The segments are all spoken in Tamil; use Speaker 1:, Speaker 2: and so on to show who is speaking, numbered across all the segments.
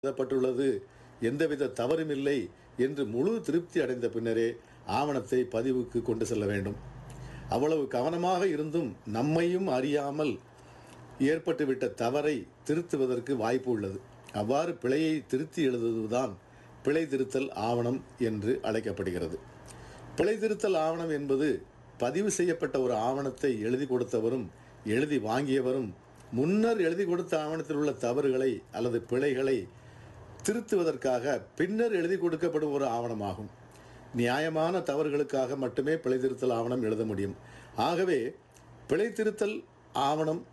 Speaker 1: எழுதப்பட்டுள்ளது எந்தவித தவறுமில்லை என்று முழு திருப்தி அடைந்த பின்னரே ஆவணத்தை பதிவுக்கு கொண்டு செல்ல வேண்டும் அவ்வளவு கவனமாக இருந்தும் நம்மையும் அறியாமல் ஏற்பட்டுவிட்ட தவறை திருத்துவதற்கு வாய்ப்பு உள்ளது அவ்வாறு பிழையை திருத்தி எழுதுவதுதான் பிழை திருத்தல் ஆவணம் என்று அழைக்கப்படுகிறது பிழை திருத்தல் ஆவணம் என்பது பதிவு செய்யப்பட்ட ஒரு ஆவணத்தை எழுதி கொடுத்தவரும் எழுதி வாங்கியவரும் முன்னர் எழுதி கொடுத்த ஆவணத்தில் உள்ள தவறுகளை அல்லது பிழைகளை திருத்துவதற்காக பின்னர் எழுதி கொடுக்கப்படும் ஒரு ஆவணமாகும் நியாயமான தவறுகளுக்காக மட்டுமே பிழை திருத்தல் ஆவணம் எழுத முடியும் ஆகவே பிழை திருத்தல் ஆவணம்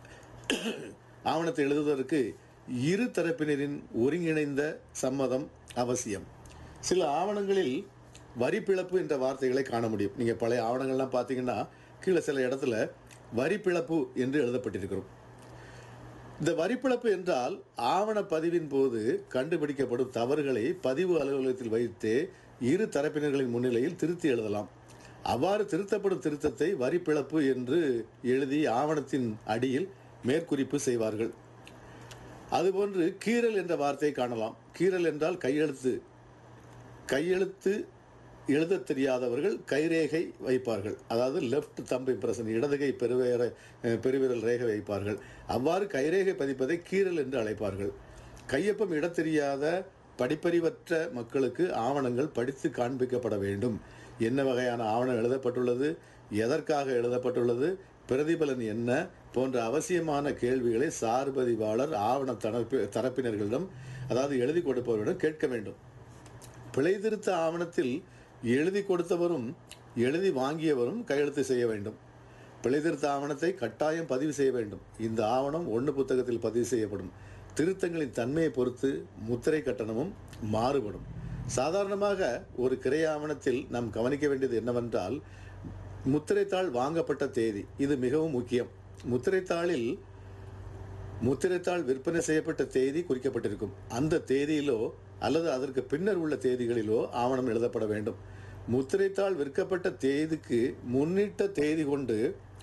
Speaker 1: ஆவணத்தை எழுதுவதற்கு இரு தரப்பினரின் ஒருங்கிணைந்த சம்மதம் அவசியம் சில ஆவணங்களில் வரி பிளப்பு என்ற வார்த்தைகளை காண முடியும் நீங்கள் பழைய ஆவணங்கள்லாம் பார்த்தீங்கன்னா கீழே சில இடத்துல வரி பிளப்பு என்று எழுதப்பட்டிருக்கிறோம் இந்த வரிப்பிழப்பு என்றால் ஆவண பதிவின் போது கண்டுபிடிக்கப்படும் தவறுகளை பதிவு அலுவலகத்தில் வைத்து இரு தரப்பினர்களின் முன்னிலையில் திருத்தி எழுதலாம் அவ்வாறு திருத்தப்படும் திருத்தத்தை வரிப்பிழப்பு என்று எழுதி ஆவணத்தின் அடியில் மேற்குறிப்பு செய்வார்கள் அதுபோன்று கீறல் என்ற வார்த்தையை காணலாம் கீறல் என்றால் கையெழுத்து கையெழுத்து எழுதத் தெரியாதவர்கள் கைரேகை வைப்பார்கள் அதாவது லெஃப்ட் தம்பு இம்ப்ரெஷன் இடதுகை பெருவேர பெருவிரல் ரேகை வைப்பார்கள் அவ்வாறு கைரேகை பதிப்பதை கீறல் என்று அழைப்பார்கள் கையொப்பம் இடத் தெரியாத படிப்பறிவற்ற மக்களுக்கு ஆவணங்கள் படித்து காண்பிக்கப்பட வேண்டும் என்ன வகையான ஆவணம் எழுதப்பட்டுள்ளது எதற்காக எழுதப்பட்டுள்ளது பிரதிபலன் என்ன போன்ற அவசியமான கேள்விகளை சார்பதிவாளர் ஆவண தரப்பு தரப்பினர்களிடம் அதாவது எழுதி கொடுப்பவரிடம் கேட்க வேண்டும் பிழை திருத்த ஆவணத்தில் எழுதி கொடுத்தவரும் எழுதி வாங்கியவரும் கையெழுத்து செய்ய வேண்டும் பிழை திருத்த ஆவணத்தை கட்டாயம் பதிவு செய்ய வேண்டும் இந்த ஆவணம் ஒன்று புத்தகத்தில் பதிவு செய்யப்படும் திருத்தங்களின் தன்மையை பொறுத்து முத்திரை கட்டணமும் மாறுபடும் சாதாரணமாக ஒரு கிரை ஆவணத்தில் நாம் கவனிக்க வேண்டியது என்னவென்றால் முத்திரைத்தாள் வாங்கப்பட்ட தேதி இது மிகவும் முக்கியம் முத்திரைத்தாளில் முத்திரைத்தாள் விற்பனை செய்யப்பட்ட தேதி குறிக்கப்பட்டிருக்கும் அந்த தேதியிலோ அல்லது அதற்கு பின்னர் உள்ள தேதிகளிலோ ஆவணம் எழுதப்பட வேண்டும் முத்திரைத்தாள் விற்கப்பட்ட தேதிக்கு முன்னிட்ட தேதி கொண்டு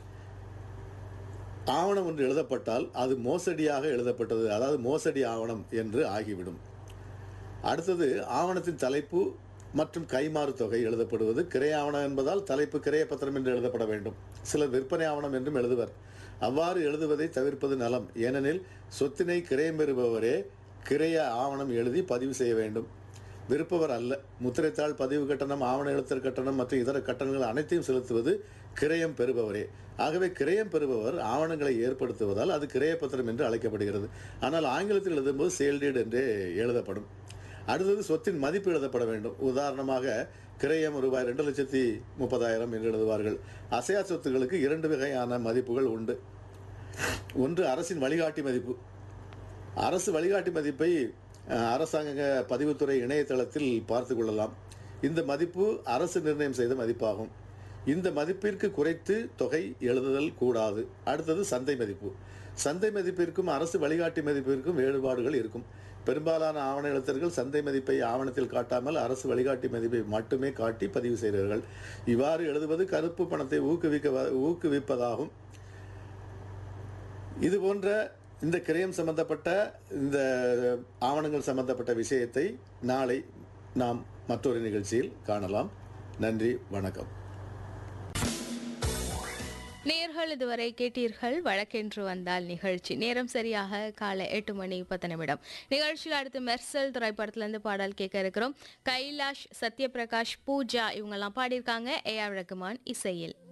Speaker 1: ஆவணம் ஒன்று எழுதப்பட்டால் அது மோசடியாக எழுதப்பட்டது அதாவது மோசடி ஆவணம் என்று ஆகிவிடும் அடுத்தது ஆவணத்தின் தலைப்பு மற்றும் கைமாறு தொகை எழுதப்படுவது கிரை ஆவணம் என்பதால் தலைப்பு கிரைய பத்திரம் என்று எழுதப்பட வேண்டும் சிலர் விற்பனை ஆவணம் என்றும் எழுதுவர் அவ்வாறு எழுதுவதை தவிர்ப்பது நலம் ஏனெனில் சொத்தினை கிரயம் பெறுபவரே கிரைய ஆவணம் எழுதி பதிவு செய்ய வேண்டும் விருப்பவர் அல்ல முத்திரைத்தாள் பதிவு கட்டணம் ஆவண எழுத்தர் கட்டணம் மற்றும் இதர கட்டணங்கள் அனைத்தையும் செலுத்துவது கிரயம் பெறுபவரே ஆகவே கிரயம் பெறுபவர் ஆவணங்களை ஏற்படுத்துவதால் அது கிரய பத்திரம் என்று அழைக்கப்படுகிறது ஆனால் ஆங்கிலத்தில் எழுதும்போது சேல்டீடு என்றே எழுதப்படும் அடுத்தது சொத்தின் மதிப்பு எழுதப்பட வேண்டும் உதாரணமாக கிரயம் ரூபாய் ரெண்டு லட்சத்தி முப்பதாயிரம் என்று எழுதுவார்கள் அசையா சொத்துக்களுக்கு இரண்டு வகையான மதிப்புகள் உண்டு ஒன்று அரசின் வழிகாட்டி மதிப்பு அரசு வழிகாட்டி மதிப்பை அஹ், அரசாங்க பதிவுத்துறை இணையதளத்தில் பார்த்து கொள்ளலாம் இந்த மதிப்பு அரசு நிர்ணயம் செய்த மதிப்பாகும் இந்த மதிப்பிற்கு குறைத்து தொகை எழுதுதல் கூடாது அடுத்தது சந்தை மதிப்பு சந்தை மதிப்பிற்கும் அரசு வழிகாட்டி மதிப்பிற்கும் வேறுபாடுகள் இருக்கும் பெரும்பாலான ஆவண எழுத்தர்கள் சந்தை மதிப்பை ஆவணத்தில் காட்டாமல் அரசு வழிகாட்டி மதிப்பை மட்டுமே காட்டி பதிவு செய்கிறார்கள் இவ்வாறு எழுதுவது கருப்பு பணத்தை ஊக்குவிக்க ஊக்குவிப்பதாகும் இது போன்ற இந்த கிரயம் சம்பந்தப்பட்ட இந்த ஆவணங்கள் சம்பந்தப்பட்ட விஷயத்தை நாளை நாம் மற்றொரு நிகழ்ச்சியில் காணலாம் நன்றி வணக்கம்
Speaker 2: நேர்கள் இதுவரை கேட்டீர்கள் வழக்கென்று வந்தால் நிகழ்ச்சி நேரம் சரியாக காலை எட்டு மணி பத்து நிமிடம் நிகழ்ச்சியில் அடுத்து மெர்சல் திரைப்படத்திலிருந்து பாடல் கேட்க இருக்கிறோம் கைலாஷ் சத்யபிரகாஷ் பூஜா இவங்கெல்லாம் பாடியிருக்காங்க ஏ ஆர் ரகுமான் இசையில்